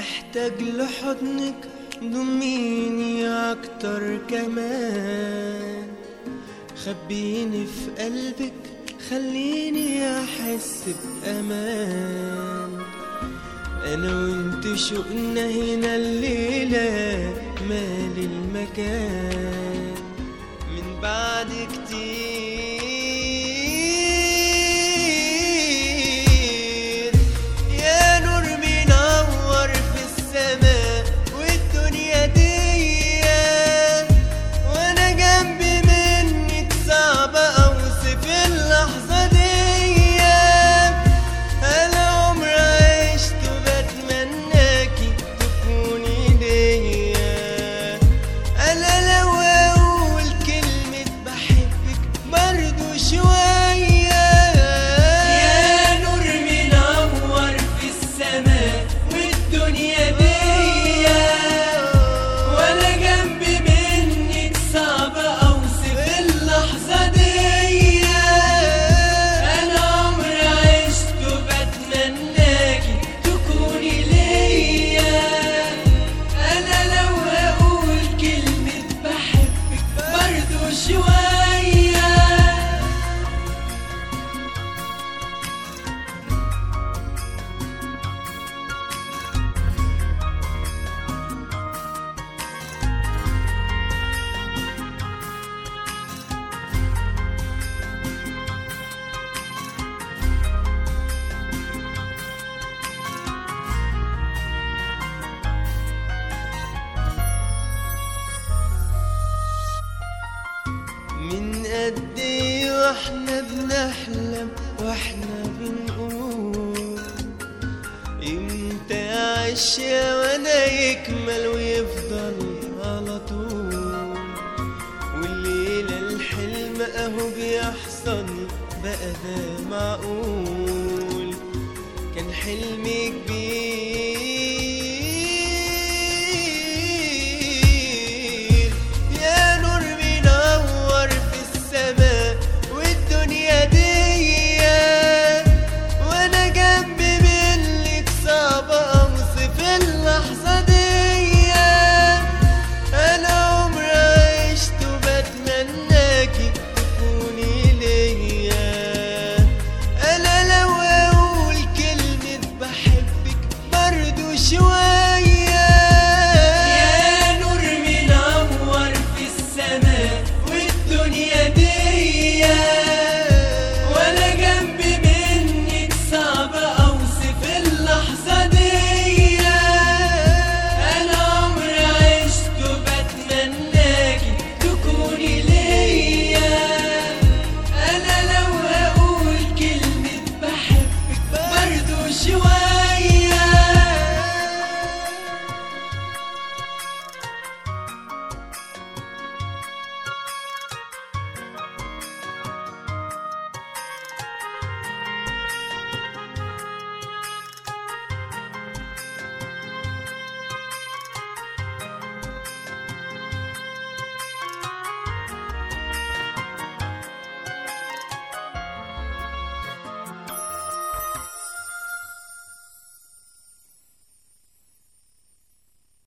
محتاج لحضنك ضميني اكتر كمان خبيني في قلبك خليني احس بامان انا وانت شوقنا هنا الليله مالي المكان من بعد كتير يا نور منور في السماء والدنيا دي وانا جنبي منك صعب اوصف اللحظة دي انا عمر عشت وبتمناكي تكوني ليا انا لو اقول كلمة بحبك برضو شوية يا نور منور في السماء والدنيا دي وانا جنبي منك صعب اوصف اللحظة دي انا عمري عشت وبتمناكي تكوني ليا انا لو اقول كلمة بحبك برضو شوية من قد ايه واحنا بنحلم واحنا بنقول امتى يعيش يا وانا يكمل ويفضل على طول والليلة الحلم اهو بيحصل بقى ده معقول كان حلمي كبير